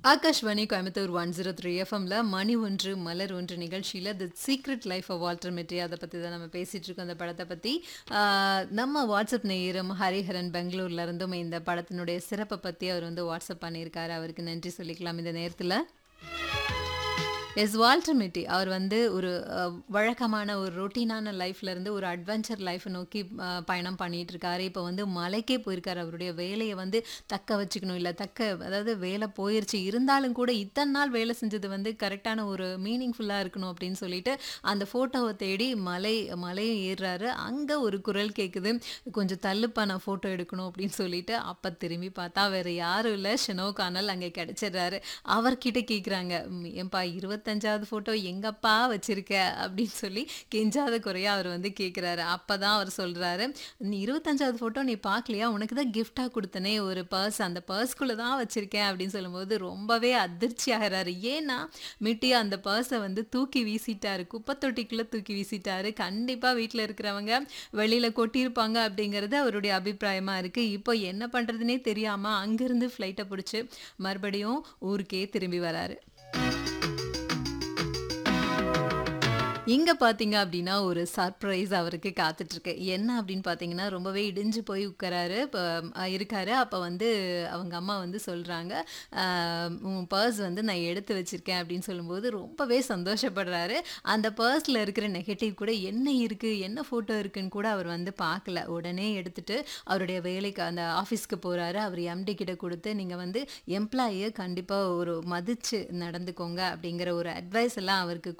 Akashvani Coimbatore one zero three எஃப்எம்ல மணி ஒன்று மலர் ஒன்று நிகழ்ச்சியில் the secret life of Walter Mitty அதை பற்றி தான் நம்ம பேசிகிட்டு இருக்கோம் அந்த படத்தை பற்றி நம்ம வாட்ஸ்அப் நேயரும் ஹரிஹரன் பெங்களூர்ல இருந்தும் இந்த படத்தினுடைய சிறப்பை பற்றி அவர் வந்து வாட்ஸ்அப் பண்ணியிருக்காரு அவருக்கு நன்றி சொல்லிக்கலாம் இந்த நேரத்தில் எஸ் வால்டர் மிட்டி அவர் வந்து ஒரு அஹ், வழக்கமான ஒரு ரொட்டீனான லைஃப்ல இருந்து ஒரு அட்வென்ச்சர் லைஃப் நோக்கி அஹ், பயணம் பண்ணிட்டு இருக்காரு இப்போ வந்து மலைக்கே போயிருக்காரு அவருடைய வேலையை வந்து தக்க வச்சுக்கணும் இல்லை தக்க அதாவது வேலை போயிருச்சு இருந்தாலும் கூட இத்தனை நாள் வேலை செஞ்சது வந்து கரெக்டான ஒரு மீனிங்ஃபுல்லாக இருக்கணும் அப்படின்னு சொல்லிட்டு அந்த ஃபோட்டோவை தேடி மலை மலையை ஏறுறாரு அங்கே ஒரு குரல் கேட்குது கொஞ்சம் தள்ளுப்பா நான் ஃபோட்டோ எடுக்கணும் அப்படின்னு சொல்லிட்டு அப்போ திரும்பி பார்த்தா வேற யாரும் இல்லை ஷெனோ கானல் அங்கே கிடைச்சிடுறாரு அவர்கிட்ட கேட்குறாங்க ஏன்பா இருபத்தஞ்சாவது ஃபோட்டோ எங்கப்பா வச்சிருக்க அப்படின்னு சொல்லி கெஞ்சாத குறையா அவர் வந்து கேட்குறாரு அப்போ தான் அவர் சொல்கிறாரு நீ இருபத்தஞ்சாவது ஃபோட்டோ நீ பார்க்கலையா உனக்கு தான் கிஃப்டாக கொடுத்தனே ஒரு பர்ஸ் அந்த பர்ஸ்குள்ளே தான் வச்சிருக்கேன் அப்படின்னு சொல்லும்போது ரொம்பவே அதிர்ச்சி ஆகிறாரு ஏன்னா மிட்டி அந்த பர்ஸை வந்து தூக்கி வீசிட்டாரு குப்பை தொட்டிக்குள்ளே தூக்கி வீசிட்டாரு கண்டிப்பாக வீட்டில் இருக்கிறவங்க வெளியில் கொட்டியிருப்பாங்க அப்படிங்கிறது அவருடைய அபிப்பிராயமாக இருக்குது இப்போ என்ன பண்ணுறதுனே தெரியாமல் அங்கேருந்து ஃப்ளைட்டை பிடிச்சி மறுபடியும் ஊருக்கே திரும்பி வராரு இங்கே பார்த்தீங்க அப்படின்னா ஒரு சர்ப்ரைஸ் அவருக்கு காத்துட்ருக்கு என்ன அப்படின்னு பார்த்தீங்கன்னா ரொம்பவே இடிஞ்சு போய் உட்காராரு இப்போ இருக்காரு அப்போ வந்து அவங்க அம்மா வந்து சொல்கிறாங்க உன் பர்ஸ் வந்து நான் எடுத்து வச்சிருக்கேன் அப்படின்னு சொல்லும்போது ரொம்பவே சந்தோஷப்படுறாரு அந்த பர்ஸில் இருக்கிற நெகட்டிவ் கூட என்ன இருக்குது என்ன ஃபோட்டோ இருக்குன்னு கூட அவர் வந்து பார்க்கல உடனே எடுத்துட்டு அவருடைய வேலைக்கு அந்த ஆஃபீஸ்க்கு போகிறாரு அவர் எம்டி கிட்ட கொடுத்து நீங்கள் வந்து எம்ப்ளாயியை கண்டிப்பாக ஒரு மதித்து நடந்துக்கோங்க அப்படிங்கிற ஒரு அட்வைஸ் எல்லாம் அவருக்கு